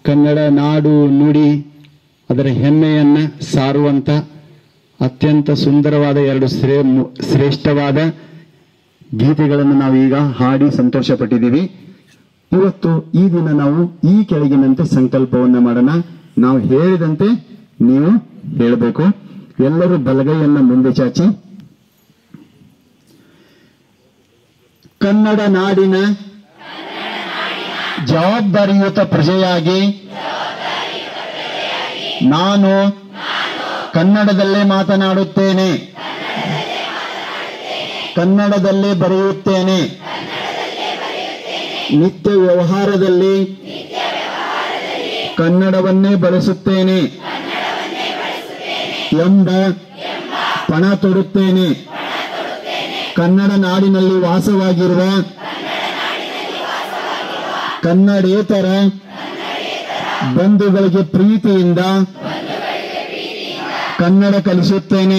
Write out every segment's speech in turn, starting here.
ಕನ್ನಡ ನಾಡು ನುಡಿ ಅದರ ಹೆಮ್ಮೆಯನ್ನ ಸಾರುವಂತ ಅತ್ಯಂತ ಸುಂದರವಾದ ಎರಡು ಶ್ರೇ ಮು- ಶ್ರೇಷ್ಠವಾದ ಗೀತೆಗಳನ್ನು ನಾವು ಈಗ ಹಾಡಿ ಸಂತೋಷ ಪಟ್ಟಿದ್ದೀವಿ ಇವತ್ತು ಈ ದಿನ ನಾವು ಈ ಕೆಳಗಿನಂತೆ ಸಂಕಲ್ಪವನ್ನ ಮಾಡೋಣ ನಾವು ಹೇಳಿದಂತೆ ನೀವು ಹೇಳಬೇಕು ಎಲ್ಲರೂ ಬಲಗೈಯನ್ನ ಮುಂದೆ ಚಾಚಿ ಕನ್ನಡ ನಾಡಿನ ಜವಾಬ್ದಾರಿಯುತ ಪ್ರಜೆಯಾಗಿ ನಾನು ಕನ್ನಡದಲ್ಲೇ ಮಾತನಾಡುತ್ತೇನೆ ಕನ್ನಡದಲ್ಲೇ ಬರೆಯುತ್ತೇನೆ ನಿತ್ಯ ವ್ಯವಹಾರದಲ್ಲಿ ಕನ್ನಡವನ್ನೇ ಬಳಸುತ್ತೇನೆ ಎಂಬ ಪಣ ತೊಡುತ್ತೇನೆ ಕನ್ನಡ ನಾಡಿನಲ್ಲಿ ವಾಸವಾಗಿರುವ ಕನ್ನಡೇತರ ಬಂಧುಗಳಿಗೆ ಪ್ರೀತಿಯಿಂದ ಕನ್ನಡ ಕಲಿಸುತ್ತೇನೆ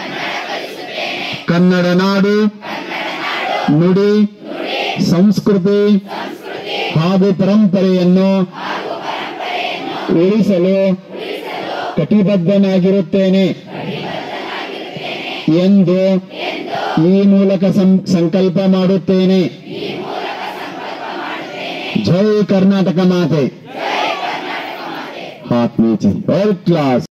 ಕನ್ನಡ ನಾಡು ನುಡಿ ಸಂಸ್ಕೃತಿ ಹಾಗೂ ಪರಂಪರೆಯನ್ನು ಉಳಿಸಲು ಕಟಿಬದ್ಧನಾಗಿರುತ್ತೇನೆ ಎಂದು ಈ ಮೂಲಕ ಸಂ- ಸಂಕಲ್ಪ ಮಾಡುತ್ತೇನೆ ಜೈ ಕರ್ನಾಟಕ ಮಾತೆ ಹಾತ್ ನೀಚೆ ಕ್ಲಾಸ್